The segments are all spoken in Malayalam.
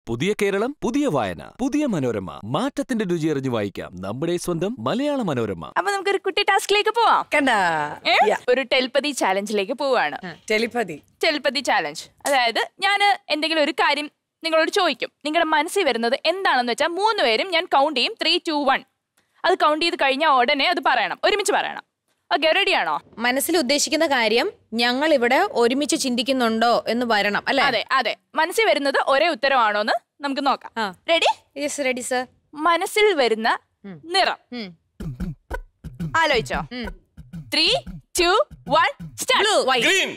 പുതിയ കേരളം പുതിയ വായന പുതിയ മനോരമ മാറ്റത്തിന്റെ രുചി അറിഞ്ഞു വായിക്കാം നമ്മുടെ സ്വന്തം മലയാള മനോരമ അപ്പൊ നമുക്കൊരു കുട്ടി ടാസ്കിലേക്ക് പോവാം കണ്ട ഏ? ഒരു ടെൽപ്പതി ചാലഞ്ചിലേക്ക് പോവാണ് ടെലിപ്പതി ടെൽപ്പതി ചാലഞ്ച് അതായത് ഞാൻ എന്തെങ്കിലും ഒരു കാര്യം നിങ്ങളോട് ചോദിക്കും നിങ്ങളുടെ മനസ്സിൽ വരുന്നത് എന്താണെന്ന് വെച്ചാൽ മൂന്ന് പേരും ഞാൻ കൗണ്ട് ചെയ്യും ത്രീ ടു വൺ അത് കൗണ്ട് ചെയ്ത് കഴിഞ്ഞാൽ ഉടനെ അത് പറയണം ഒരുമിച്ച് പറയണം ഓക്കെ റെഡിയാണോ മനസ്സിൽ ഉദ്ദേശിക്കുന്ന കാര്യം ഞങ്ങൾ ഇവിടെ ഒരുമിച്ച് ചിന്തിക്കുന്നുണ്ടോ എന്ന് വരണം അല്ലെ അതെ അതെ മനസ്സിൽ വരുന്നത് ഒരേ ഉത്തരവാണോ എന്ന് നമുക്ക് നോക്കാം ആ. റെഡി യെസ് റെഡി സർ മനസ്സിൽ വരുന്ന നിറം ആലോചിച്ചോ three to one start green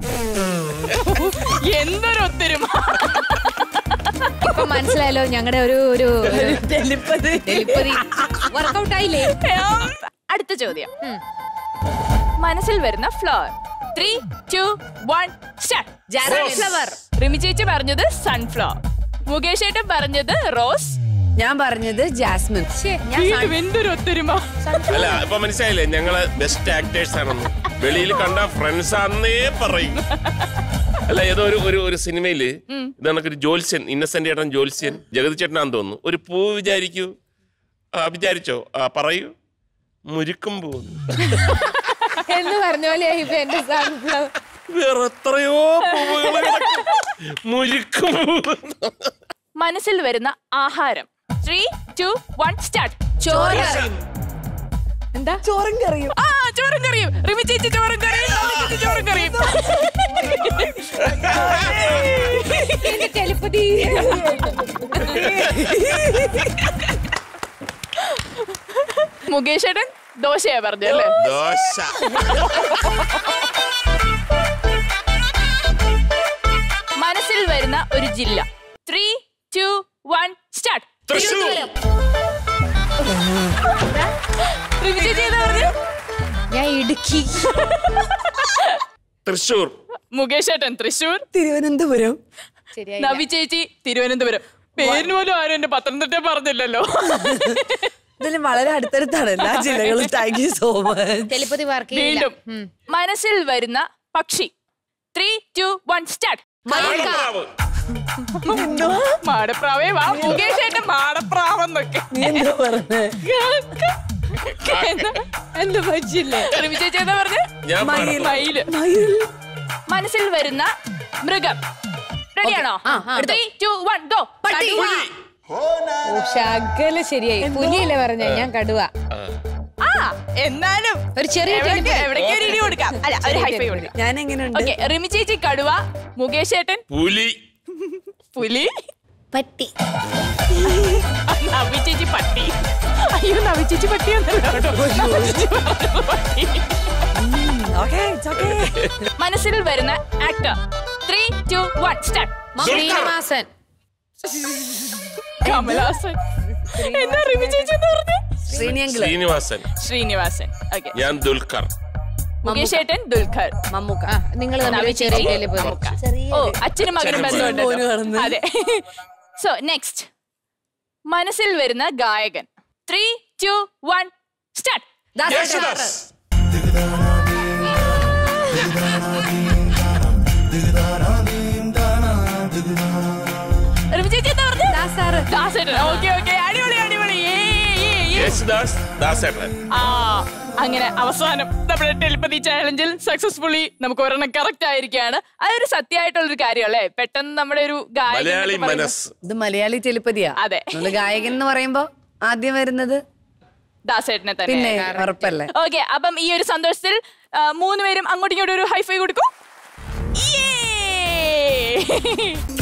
എന്തൊരു ഒത്തൊരുമ ഇപ്പൊ മനസ്സിലായല്ലോ ഞങ്ങളുടെ ഒരു ഒരു ടെലിപ്പതി വർക്കൗട്ട് ആയില്ലേ അടുത്ത ചോദ്യം മനസ്സിൽ വരുന്ന flower three to one start flower Rimi ചേച്ചി പറഞ്ഞത് സൺഫ്ലവർ മുകേഷ് ഏട്ടൻ പറഞ്ഞത് റോസ് ഞാൻ പറഞ്ഞത് ജാസ്മിൻ എന്തൊരു ഒത്തൊരുമ അല്ല ഇപ്പൊ മനസ്സിലായില്ലേ ഞങ്ങള് ബെസ്റ്റ് ആക്ടേഴ്സ് ആണെന്ന് വെളിയിൽ കണ്ട ഫ്രണ്ട്സ് ആണെന്നേ പറയും അല്ല ഏതോ ഒരു ഒരു ഒരു സിനിമയില് ഇത് കണക്കൊരു ജോത്സ്യൻ ഇന്നസെന്റ് ചേട്ടൻ ജോത്സ്യൻ ജഗതി ചേട്ടനാന്ന് തോന്നുന്നു ഒരു പൂ വിചാരിക്കൂ ആ വിചാരിച്ചോ ആ പറയൂ മുരുക്കും പൂ എന്ന് പറഞ്ഞ പോലെ ഇപ്പൊ എന്റെ സൺഫ്ലവർ വേറെ എത്രയോ പൂവുകൾ മുരുക്കും പൂ മനസ്സിൽ വരുന്ന ആഹാരം ത്രീ ടു വൺ സ്റ്റാർട്ട് ചോറ് എന്താ ചോറും കറിയും ആ ചോറും കറിയും റിമി ചേച്ചി ചോറും കറിയും നവ്യ ചേച്ചി ചോറും കറിയും എന്റെ ടെലിപ്പതി മുകേഷ് ഏട്ടൻ ദോശയാ പറഞ്ഞല്ലേ ദോശ മനസ്സിൽ വരുന്ന ഒരു ജില്ല three to one start Thrissur Rimi ചേച്ചി ഏതാ പറഞ്ഞു ഞാൻ ഇടുക്കി തൃശ്ശൂർ മുകേഷ് ഏട്ടൻ തൃശൂർ തിരുവനന്തപുരം ശരിയായി നവി ചേച്ചി തിരുവനന്തപുരം പേരിന് പോലും ആരും എന്റെ പത്തനംതിട്ട പറഞ്ഞില്ലല്ലോ ഇതിലും വളരെ അടുത്തടുത്താണ് എല്ലാ ജില്ലകളും thank you so much telepathy work ചെയ്യില്ല വീണ്ടും മനസ്സിൽ വരുന്ന പക്ഷി ത്രീ ടു വൺ സ്റ്റാർട്ട് മാടപ്രാവ്. മാടപ്രാവേ വാ മുകേഷ് ഏട്ടൻ മാടപ്രാവെന്നൊക്കെ നീ എന്താ പറഞ്ഞേ എന്ത് പറ്റില്ലേ റിമി ചേച്ചി എന്താ പറഞ്ഞ ഞാൻ മയിൽ. മയില് മയിൽ മനസ്സിൽ വരുന്ന മൃഗം റെഡിയാണോ ആ, ആ, എടുത്തോ. ത്രീ ടു വൺ ഗോ പുലി. ഓ ശകല ശരിയായി പുലിയല്ലേ പറഞ്ഞ ഞാൻ കടുവ ആ എന്നാലും ഒരു ചെറിയ എവിടേക്ക് ടെലിപ്പതി. എവിടേക്ക് ഒരു ഇടി കൊടുക്കാം അല്ല ഒരു ഹൈഫൈ കൊടുക്കാം ഞാൻ എങ്ങനെയുണ്ട് ഓക്കെ റിമി ചേച്ചി കടുവ മുകേഷ് ഏട്ടൻ പുലി പുലി പട്ടി നവി ചേച്ചി പട്ടി അയ്യോ നവി ചേച്ചി പട്ടി എന്നല്ല കേട്ടോ. നവി ചേച്ചി പറഞ്ഞത് പട്ടി. ഓക്കെ ഓക്കെ മനസ്സിൽ വരുന്ന actor three to one start Sreenivasan Kamal Haasan എന്താ റിമി ചേച്ചി എന്താ പറഞ്ഞത് ശ്രീനിയങ്കിള് ശ്രീനിവാസൻ ശ്രീനിവാസൻ ഓക്കെ ഞാൻ ദുൽഖർ മുകേഷ് ഏട്ടൻ ദുൽഖർ മമ്മൂക്ക നിങ്ങൾ തമ്മിൽ നവി ചെറിയ ചേച്ചി, ടെലിപ്പതി മമ്മൂക്ക. ഓ അച്ഛനും മകനും അച്ഛനും ബന്ധമുണ്ടല്ലോ മോനും ആണെന്ന്. അതെ സോ നെക്സ്റ്റ് മനസ്സിൽ വരുന്ന ഗായകൻ three to one start Yesudas Rimi ചേച്ചി എന്താ പറഞ്ഞത് ദാസേട്ടൻ ഓക്കെ ഓക്കെ അടിപൊളി അടിപൊളി ഏ, ഏ, ഏ. യേശുദാസ് ദാസേട്ടൻ ആ അങ്ങനെ അവസാനം നമ്മുടെ ടെലിപ്പതി ചാലഞ്ചിൽ സക്സസ്ഫുള്ളി നമുക്ക് ഒരെണ്ണം കറക്റ്റ് ആയിരിക്കുകയാണ് അതൊരു സത്യമായിട്ടുള്ള ഒരു കാര്യമല്ലേ പെട്ടെന്ന് നമ്മുടെ ഒരു ഗായകൻ മലയാളി എന്നൊക്കെ പറയുന്നത് മനസ് ഇത് മലയാളി ടെലിപ്പതിയാ അതെ. നമ്മള് ഗായകൻ എന്ന് പറയുമ്പോ ആദ്യം വരുന്നത് ദാസേട്ടനെ പിന്നെ തന്നെ ഉറപ്പല്ലേ ഓക്കെ അപ്പം ഈ ഒരു സന്തോഷത്തിൽ ആ, മൂന്നുപേരും അങ്ങോട്ടും ഇങ്ങോട്ടും ഒരു ഹൈഫൈ കൊടുക്കും